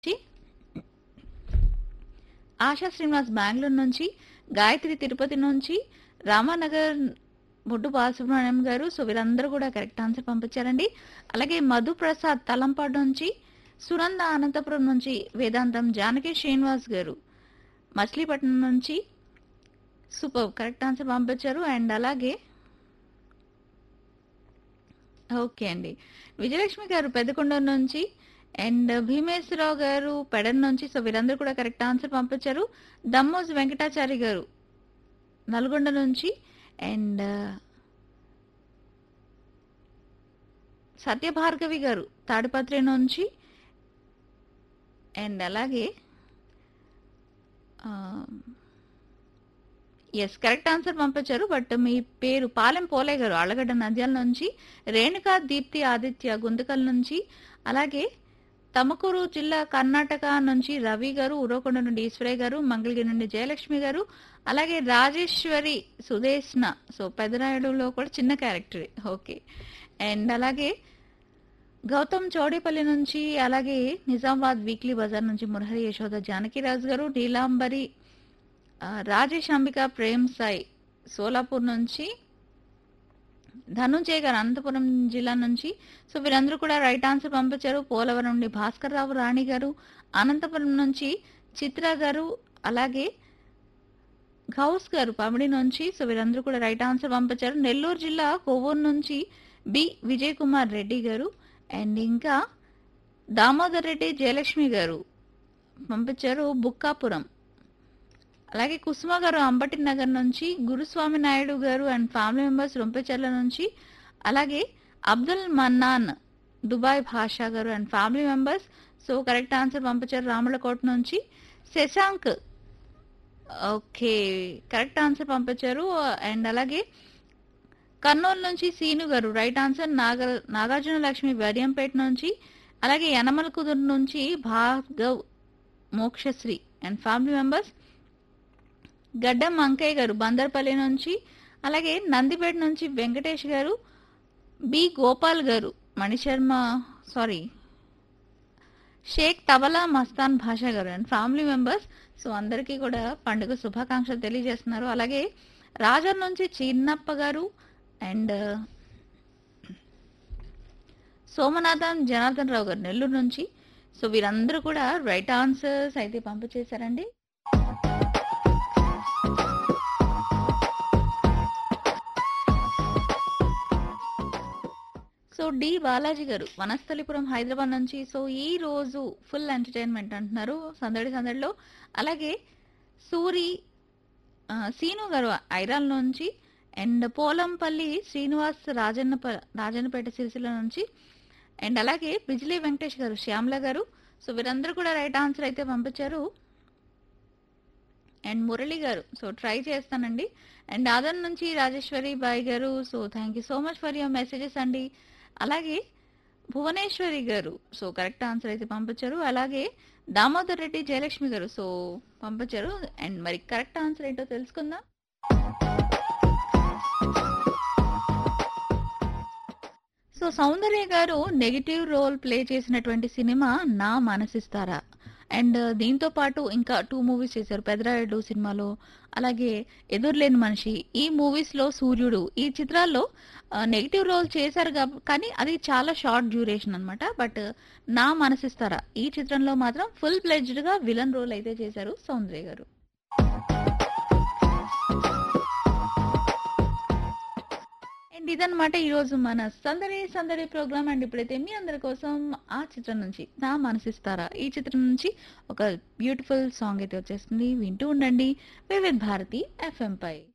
నుంచి ఆశా శ్రీనివాస్ బెంగళూరు నుంచి గాయత్రి తిరుపతి నుంచి రామానగర్ బొడ్డు బాలసుబ్రహ్మణ్యం గారు సో వీరందరూ కూడా కరెక్ట్ ఆన్సర్ పంపించారండి అలాగే మధు ప్రసాద్ తలంపాడు నుంచి సునంద అనంతపురం నుంచి వేదాంతం జానకి శ్రీనివాస్ గారు మచిలీపట్నం నుంచి సూపర్ కరెక్ట్ ఆన్సర్ పంపించారు అండ్ అలాగే ఓకే అండి విజయలక్ష్మి గారు పెద్దకొండ నుంచి అండ్ భీమేశ్వరరావు గారు పెడన్ నుంచి సో వీరందరూ కూడా కరెక్ట్ ఆన్సర్ పంపించారు దమ్మోజ్ వెంకటాచారి గారు నల్గొండ నుంచి అండ్ సత్యభార్గవి గారు తాడిపత్రి నుంచి అండ్ అలాగే ఎస్ కరెక్ట్ ఆన్సర్ పంపించారు బట్ మీ పేరు పాలెం పోలే గారు అళ్ళగడ్డ నంద్యాల నుంచి రేణుకా దీప్తి ఆదిత్య గుంతకల్ నుంచి అలాగే తమకూరు జిల్లా కర్ణాటక నుంచి రవి గారు ఉరవకొండ నుండి ఈశ్వరయ్య గారు మంగళగిరి నుండి జయలక్ష్మి గారు అలాగే రాజేశ్వరి సుదేష్ణ సో పెదరాయుడులో కూడా చిన్న క్యారెక్టర్ ఓకే అండ్ అలాగే గౌతమ్ చౌడేపల్లి నుంచి అలాగే నిజామాబాద్ వీక్లీ బజార్ నుంచి మురహరి యశోద జానకిరాజు గారు నీలాంబరి ఆ, రాజేష్ అంబిక ప్రేమ్ సాయి సోలాపూర్ నుంచి ధనుంజయ్ గారు అనంతపురం జిల్లా నుంచి సో వీరందరూ కూడా రైట్ ఆన్సర్ పంపించారు పోలవరం నుండి భాస్కర్ రావు రాణి గారు అనంతపురం నుంచి చిత్ర గారు అలాగే గౌస్ గారు పమిడి నుంచి సో వీరందరూ కూడా రైట్ ఆన్సర్ పంపించారు నెల్లూరు జిల్లా కొవ్వూరు నుంచి బి విజయ్ కుమార్ రెడ్డి గారు అండ్ ఇంకా దామోదర్ రెడ్డి జయలక్ష్మి గారు పంపించారు బుక్కాపురం అలాగే కుసుమ గారు అంబటి నగర్ నుంచి గురుస్వామి నాయుడు గారు అండ్ ఫ్యామిలీ మెంబర్స్ రొంపెచెర్ల నుంచి అలాగే Abdul Mannan Dubai Basha garu and family members so correct answer పంపించారు రాములకోట నుంచి శశాంక్ ఓకే కరెక్ట్ ఆన్సర్ పంపించారు అండ్ అలాగే కర్నూలు నుంచి సీను గారు రైట్ ఆన్సర్ నాగ నాగార్జున లక్ష్మి వరియంపేట నుంచి అలాగే యనమల కుదురు నుంచి Bhargav Mokshasri and family members Gaddam Ankaiah గారు బందర్పల్లి నుంచి అలాగే నందిపేట నుంచి వెంకటేష్ గారు B Gopal garu Manisharma sorry Shaik Tabla Mastan Basha garu and family members so అందరికీ కూడా పండుగ శుభాకాంక్షలు తెలియజేస్తున్నారు అలాగే రాజర్ నుంచి చిన్నప్ప గారు అండ్ సోమనాథన్ జనార్దన్ రావు గారు నెల్లూరు నుంచి సో వీరందరూ కూడా రైట్ ఆన్సర్స్ అయితే పంపించేశారండి సో డి బాలాజీ గారు వనస్థలిపురం హైదరాబాద్ నుంచి సో ఈ రోజు ఫుల్ ఎంటర్టైన్మెంట్ అంటున్నారు సందడి సందడిలో అలాగే సూరి ఆ, సీను గారు ఐరాల్ నుంచి అండ్ పోలంపల్లి శ్రీనివాస్ రాజన్న రాజన్నపేట సిరిసిల్ల నుంచి అండ్ అలాగే బిజిలీ వెంకటేష్ గారు శ్యామల గారు సో వీరందరూ కూడా రైట్ ఆన్సర్ అయితే పంపించారు and Murali garu so try చేస్తానండి అండ్ ఆదన్ నుంచి Rajeshwari Bai garu so thank you so much for your messages అండి అలాగే భువనేశ్వరి గారు సో కరెక్ట్ ఆన్సర్ అయితే పంపించారు అలాగే దామోదర్ రెడ్డి జయలక్ష్మి గారు సో పంపించారు అండ్ మరి కరెక్ట్ ఆన్సర్ ఏంటో తెలుసుకుందాం so Soundarya garu negative role play చేసినటువంటి సినిమా నా మనసిస్తారా అండ్ దీంతో పాటు ఇంకా టూ మూవీస్ చేశారు పెదరాయుడు సినిమాలో అలాగే ఎదురులేని మనిషి ఈ మూవీస్ లో సూర్యుడు ఈ చిత్రాల్లో నెగిటివ్ రోల్ చేశారు కాబ- కానీ అది చాలా షార్ట్ డ్యూరేషన్ అన్నమాట బట్ నా మనసిస్తారా ఈ చిత్రంలో మాత్రం ఫుల్ ప్లెజ్డ్ గా విలన్ రోల్ అయితే చేశారు సౌందర్య గారు అండ్ ఇదన్నమాట ఈరోజు మన సందడి సందడి ప్రోగ్రామ్ అండ్ ఇప్పుడైతే మీ అందరి కోసం ఆ చిత్రం నుంచి నా మనసిస్తారా ఈ చిత్రం నుంచి ఒక బ్యూటిఫుల్ సాంగ్ అయితే వచ్చేస్తుంది వింటూ ఉండండి వివిధ్ భారతి ఎఫ్ఎం పై